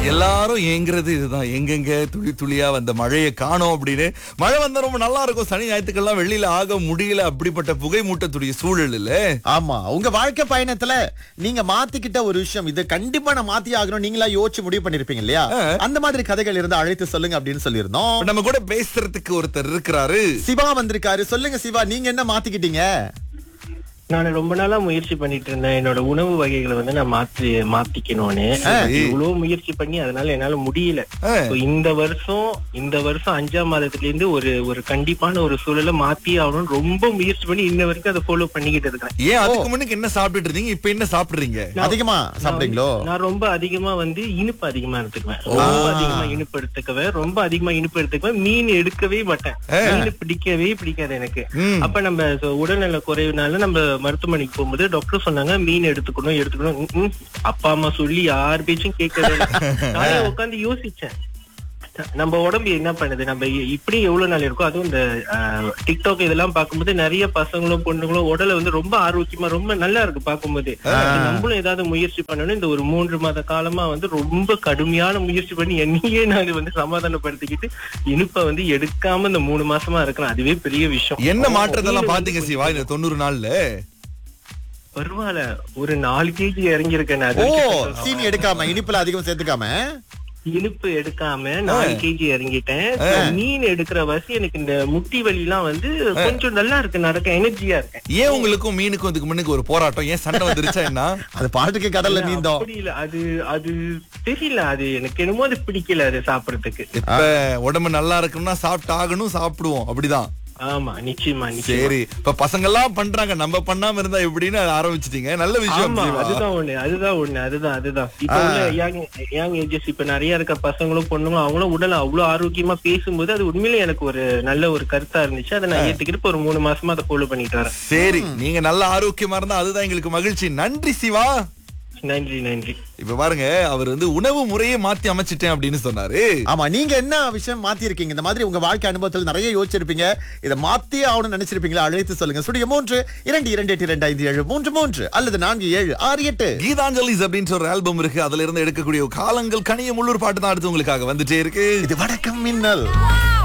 எல்லாரும் ஏங்குறது இதுதான் எங்கெங்க துளி துளியா வந்த மழையை காணோம் அப்படின்னு மழை வந்தா ரொம்ப நல்லா இருக்கும் சனி ஞாயிற்றுக்கெல்லாம் வெளியில ஆக முடியல அப்படிப்பட்ட புகை மூட்டத்துடைய சூழல் இல்ல ஆமா உங்க வாழ்க்கை பயணத்துல நீங்க மாத்திக்கிட்ட ஒரு விஷயம் இது கண்டிப்பா நான் மாத்தி ஆகணும் நீங்களா யோசிச்சு முடிவு பண்ணிருப்பீங்க இல்லையா அந்த மாதிரி கதைகள் இருந்தா அழைத்து சொல்லுங்க அப்படின்னு சொல்லியிருந்தோம் இப்ப நம்ம கூட பேசுறதுக்கு ஒருத்தர் இருக்கிறாரு சிவா வந்திருக்காரு சொல்லுங்க சிவா நீங்க என்ன மாத்திக்கிட்டீங்க நான் ரொம்ப நாளா முயற்சி பண்ணிட்டு இருந்தேன் என்னோட உணவு வகைகளை வந்து நான் மாத்தி மாத்திக்கணும்னு சரி. இவ்வளவு முயற்சி பண்ணி அதனால என்னால முடியல ஆ. So, இந்த வருஷம் இந்த வருஷம் அஞ்சாம் மாதத்துல இருந்து ஒரு ஒரு கண்டிப்பான ஒரு சூழலை மாத்தி ஆகணும்னு ரொம்ப முயற்சி பண்ணி இன்ன வரைக்கும் அதை ஃபாலோ பண்ணிக்கிட்டு இருக்கேன் ஏன் அதுக்கு முன்னுக்கு என்ன சாப்பிட்டுட்டு இருந்தீங்க இப்ப என்ன சாப்பிடுறீங்க அதிகமா சாப்பிடுறீங்களோ நான் ரொம்ப அதிகமா வந்து இனிப்பு அதிகமா எடுத்துக்குவேன் ரொம்ப அதிகமா இனிப்பு எடுத்துக்குவேன் ரொம்ப அதிகமா இனிப்பு எடுத்துக்குவேன் மீன் எடுக்கவே மாட்டேன் மீன் பிடிக்கவே பிடிக்காது எனக்கு ம். அப்ப நம்ம so உடல்நல குறைவுனால நம்ம மருத்துவமனைக்கு போகும்போது டாக்டர் சொன்னாங்க மீன் எடுத்துக்கணும் எடுத்துக்கணும் ம், ம். அப்பா அம்மா சொல்லி யார் பேச்சும் கேட்கவே இல்லை. நானே உட்கார்ந்து யோசிச்சேன் நம்ம உடம்பு என்ன பண்ணுது நம்ம இ- இப்படி எவ்வளவு நாள் இருக்கோ அதுவும் இந்த ஆஹ், டிக்டாக் இதெல்லாம் பார்க்கும்போது நிறைய பசங்களும் பொண்ணுங்களும் உடலை வந்து ரொம்ப ஆரோக்கியமா ரொம்ப நல்லா இருக்கு பார்க்கும்போது நம்மளும் ஏதாவது முயற்சி பண்ணணும் இந்த ஒரு மூன்று மாத காலமா வந்து ரொம்ப கடுமையான முயற்சி பண்ணி என்னையே நான் வந்து சமாதானப்படுத்திக்கிட்டு இனிப்பை வந்து எடுக்காம இந்த மூணு மாசமா இருக்கிறேன் அதுவே பெரிய விஷயம் என்ன மாற்றத்தெல்லாம் பாத்தீங்க சிவா இந்த தொண்ணூறு நாள்ல பரவாயில்ல ஒரு நாலு கேஜி இறங்கியிருக்கேன் நான் ஓ அது வரைக்கும் சொல்லலாம். சீனி எடுக்காம இனிப்புல அதிகம் சேர்த்துக்காம இனிப்பு எடுக்காம நாலு கேஜி இறங்கிட்டேன் So, மீன் எடுக்கிற வசி எனக்கு இந்த முட்டி வலி எல்லாம் வந்து கொஞ்சம் நல்லா இருக்கு நடக்க எனர்ஜியா இருக்கேன் ஏன் உங்களுக்கும் மீனுக்கும் இதுக்கு முன்னுக்கு ஒரு போராட்டம் ஏன் சண்டை வந்துருச்சா என்ன அது பாட்டுக்கு கடல்ல நீந்தோம் அப்படி இல்ல அது அது தெரியல அது எனக்கு என்னமோ அது பிடிக்கல அது சாப்பிடறதுக்கு இப்ப உடம்பு நல்லா இருக்கணும்னா சாப்பிட்டு ஆகணும் சாப்பிடுவோம் அப்படிதான் ஆமா நிச்சயமா நிச்சயமா சரி இப்ப பசங்க எல்லாம் பண்றாங்க நம்ம பண்ணாம இருந்தா எப்படின்னு ஆரம்பிச்சிட்டீங்க நல்ல விஷயம் ஆமா சிவா. அதுதான் ஒண்ணு அதுதான் ஒண்ணு அதுதான் அதுதான் இப்ப உள்ள யங் யங் ஏஜஸ் இப்ப நிறைய இருக்க பசங்களும் பொண்ணுங்களும் அவங்களும் உடல் அவ்வளவு ஆரோக்கியமா பேசும்போது அது உண்மையிலே எனக்கு ஒரு நல்ல ஒரு கருத்தா இருந்துச்சு அதை நான் ஏத்துக்கிட்டு இப்ப ஒரு மூணு மாசமா அதை ஃபாலோ பண்ணிட்டு வரேன் சரி நீங்க நல்ல ஆரோக்கியமா இருந்தா அதுதான் எங்களுக்கு மகிழ்ச்சி நன்றி சிவா நன்றி நன்றி இப்ப பாருங்க அவர் வந்து உணவு முறையை மாத்தி அமைச்சிட்டேன் அப்படின்னு சொன்னாரு ஆமா நீங்க என்ன விஷயம் மாத்தி இருக்கீங்க இந்த மாதிரி உங்க வாழ்க்கை அனுபவத்தில் நிறைய யோசிச்சிருப்பீங்க இதை மாத்தி ஆகணும்னு நினைச்சிருப்பீங்களா அழைத்து சொல்லுங்க சுடிய மூன்று இரண்டு இரண்டு எட்டு இரண்டு ஐந்து ஏழு மூன்று மூன்று அல்லது நான்கு ஏழு ஆறு எட்டு கீதாஞ்சலிஸ் அப்படின்னு ஒரு ஆல்பம் இருக்கு அதுல இருந்து எடுக்கக்கூடிய காலங்கள் கனிய முள்ளூர் பாட்டு தான் அடுத்து உங்களுக்காக வந்துட்டே இருக்கு இது வணக்கம் மின்னல்